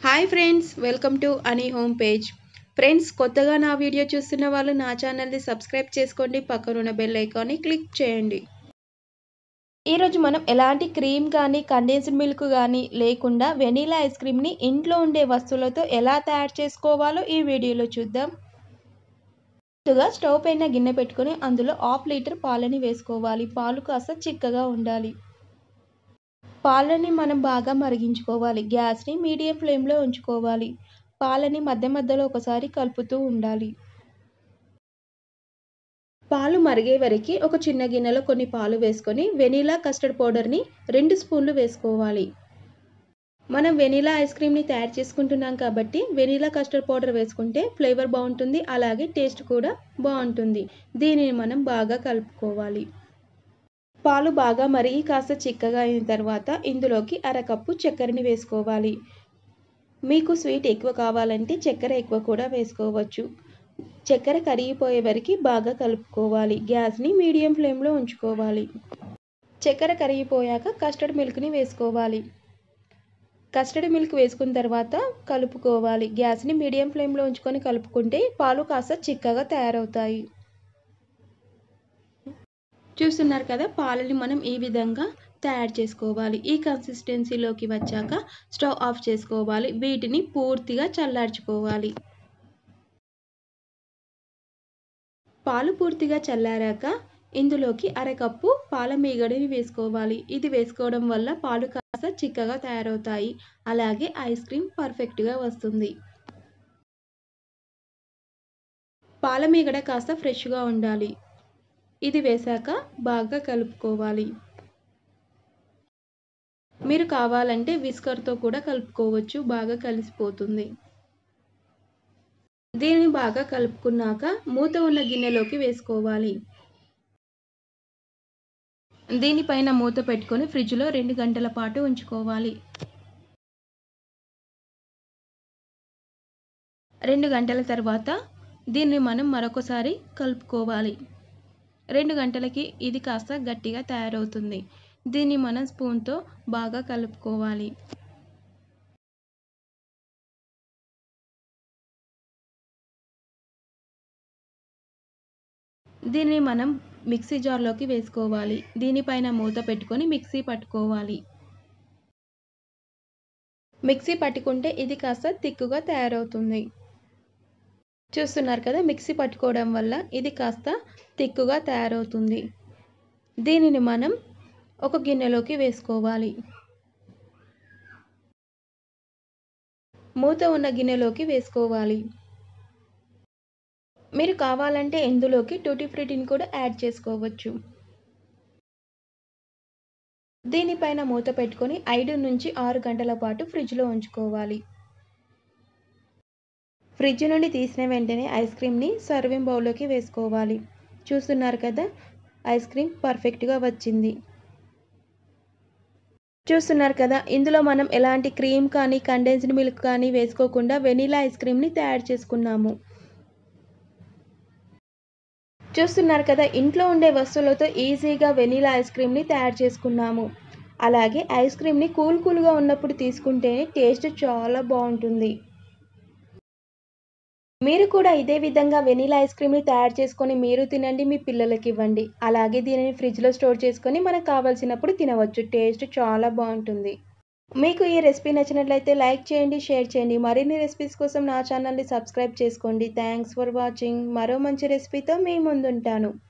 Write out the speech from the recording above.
hi friends welcome to అని home page friends కొత్తగా నా వీడియో చూస్తున్న వాళ్ళు నా ఛానల్ని సబ్స్క్రైబ్ చేసుకోండి పక్కనున్న బెల్ ఐకాన్ని క్లిక్ చేయండి ఈరోజు మనం ఎలాంటి క్రీమ్ కానీ కండెన్స్డ్ మిల్క్ కానీ లేకుండా వెనీలా ఐస్ క్రీమ్ని ఇంట్లో ఉండే వస్తువులతో ఎలా తయారు చేసుకోవాలో ఈ వీడియోలో చూద్దాం ముందుగా స్టవ్ పైన గిన్నె పెట్టుకొని అందులో హాఫ్ లీటర్ పాలని వేసుకోవాలి పాలు కాస్త చిక్కగా ఉండాలి పాలని మనం బాగా మరిగించుకోవాలి గ్యాస్ని మీడియం ఫ్లేమ్లో ఉంచుకోవాలి పాలని మధ్య మధ్యలో ఒకసారి కలుపుతూ ఉండాలి పాలు మరిగే వరకు ఒక చిన్న గిన్నెలో కొన్ని పాలు వేసుకొని వెనీలా కస్టర్డ్ పౌడర్ని రెండు స్పూన్లు వేసుకోవాలి మనం వెనీలా ఐస్ క్రీమ్ని తయారు చేసుకుంటున్నాం కాబట్టి వెనీలా కస్టర్డ్ పౌడర్ వేసుకుంటే ఫ్లేవర్ బాగుంటుంది అలాగే టేస్ట్ కూడా బాగుంటుంది దీనిని మనం బాగా కలుపుకోవాలి పాలు బాగా మరిగి కాస్త చిక్కగా అయిన తర్వాత ఇందులోకి అరకప్పు చక్కెరని వేసుకోవాలి మీకు స్వీట్ ఎక్కువ కావాలంటే చక్కెర ఎక్కువ కూడా వేసుకోవచ్చు చక్కెర కరిగిపోయే వరకు బాగా కలుపుకోవాలి గ్యాస్ని మీడియం ఫ్లేమ్లో ఉంచుకోవాలి చక్కెర కరిగిపోయాక కస్టర్డ్ మిల్క్ని వేసుకోవాలి కస్టర్డ్ మిల్క్ వేసుకున్న తర్వాత కలుపుకోవాలి గ్యాస్ని మీడియం ఫ్లేమ్లో ఉంచుకొని కలుపుకుంటే పాలు కాస్త చిక్కగా తయారవుతాయి చూస్తున్నారు కదా పాలని మనం ఈ విధంగా తయారు చేసుకోవాలి ఈ కన్సిస్టెన్సీలోకి వచ్చాక స్టవ్ ఆఫ్ చేసుకోవాలి వీటిని పూర్తిగా చల్లార్చుకోవాలి పాలు పూర్తిగా చల్లారాక ఇందులోకి అరకప్పు పాల మీగడని వేసుకోవాలి ఇది వేసుకోవడం వల్ల పాలు కాస్త చిక్కగా తయారవుతాయి అలాగే ఐస్ క్రీమ్ పర్ఫెక్ట్గా వస్తుంది పాల మీగడ కాస్త ఫ్రెష్గా ఉండాలి ఇది వేశాక బాగా కలుపుకోవాలి మీరు కావాలంటే విస్కర్తో కూడా కలుపుకోవచ్చు బాగా కలిసిపోతుంది దీనిని బాగా కలుపుకున్నాక మూత ఉన్న గిన్నెలోకి వేసుకోవాలి దీనిపైన మూత పెట్టుకొని ఫ్రిడ్జ్లో రెండు గంటల పాటు ఉంచుకోవాలి రెండు గంటల తర్వాత దీన్ని మనం మరొకసారి కలుపుకోవాలి రెండు గంటలకి ఇది కాస్త గట్టిగా తయారవుతుంది దీన్ని మనం స్పూన్తో బాగా కలుపుకోవాలి దీన్ని మనం మిక్సీ జార్లోకి వేసుకోవాలి దీనిపైన మూత పెట్టుకొని మిక్సీ పట్టుకోవాలి మిక్సీ పట్టుకుంటే ఇది కాస్త తిక్కుగా తయారవుతుంది చూస్తున్నారు కదా మిక్సీ పట్టుకోవడం వల్ల ఇది కాస్త తిక్కుగా తయారవుతుంది దీనిని మనం ఒక గిన్నెలోకి వేసుకోవాలి మూత ఉన్న గిన్నెలోకి వేసుకోవాలి మీరు కావాలంటే ఇందులోకి టూటీ ఫ్రూటీని కూడా యాడ్ చేసుకోవచ్చు దీనిపైన మూత పెట్టుకొని ఐదు నుంచి ఆరు గంటల పాటు ఫ్రిడ్జ్లో ఉంచుకోవాలి ఫ్రిడ్జ్ నుండి తీసిన వెంటనే ఐస్ క్రీమ్ని సర్వింగ్ బౌల్లోకి వేసుకోవాలి చూస్తున్నారు కదా ఐస్ క్రీమ్ పర్ఫెక్ట్గా వచ్చింది చూస్తున్నారు కదా ఇందులో మనం ఎలాంటి క్రీమ్ కానీ కండెన్స్డ్ మిల్క్ కానీ వేసుకోకుండా వెనీలా ఐస్ క్రీమ్ని తయారు చేసుకున్నాము చూస్తున్నారు కదా ఇంట్లో ఉండే వస్తువులతో ఈజీగా వెనీలా ఐస్ క్రీమ్ని తయారు చేసుకున్నాము అలాగే ఐస్ క్రీమ్ని కూల్ కూల్గా ఉన్నప్పుడు తీసుకుంటేనే టేస్ట్ చాలా బాగుంటుంది మీరు కూడా ఇదే విధంగా వెనీలా ఐస్ క్రీమ్ని తయారు చేసుకొని మీరు తినండి మీ పిల్లలకి ఇవ్వండి అలాగే దీనిని ఫ్రిడ్జ్లో స్టోర్ చేసుకొని మనకు కావాల్సినప్పుడు తినవచ్చు టేస్ట్ చాలా బాగుంటుంది మీకు ఈ రెసిపీ నచ్చినట్లయితే లైక్ చేయండి షేర్ చేయండి మరిన్ని రెసిపీస్ కోసం నా ఛానల్ని సబ్స్క్రైబ్ చేసుకోండి థ్యాంక్స్ ఫర్ వాచింగ్ మరో మంచి రెసిపీతో మీ ముందుంటాను